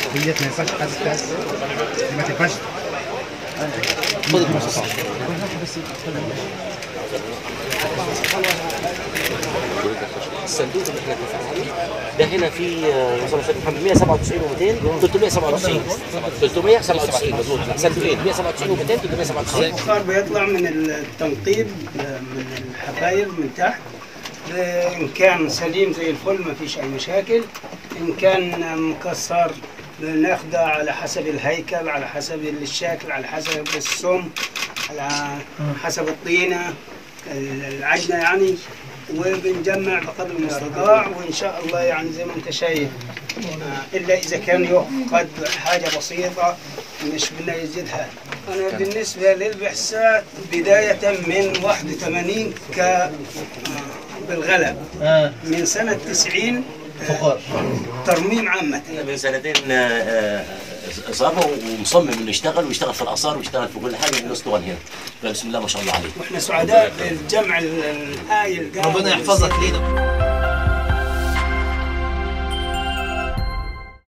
ديت ما ينفعش حاسس ما تنفعش خد المصاصة الصندوق اللي احنا اتفقنا عليه ده هنا في آه، مثلا شيخ محمد 197 و200 397 397 مظبوط صندوقين 197 و200 397 البخار بيطلع من التنقيب من الحفاير من تحت ان كان سليم زي الفل ما فيش اي مشاكل ان كان مكسر بناخده على حسب الهيكل على حسب الشكل على حسب السم على حسب الطينه العجنه يعني وبنجمع بقدر المستطاع وان شاء الله يعني زي ما انت شايف آه، الا اذا كان يفقد حاجه بسيطه مش بدنا يزيدها انا بالنسبه للبحثات بدايه من 81 ك آه، بالغلب من سنه 90 فقار ترميم عامه من سنتين آه، آه، اصابه ومصمم انه يشتغل ويشتغل في الاثار ويشتغل في كل حاجه من اسطوان هنا فبسم الله ما شاء الله عليه واحنا سعداء بالجمع الهائل ربنا يحفظك لينا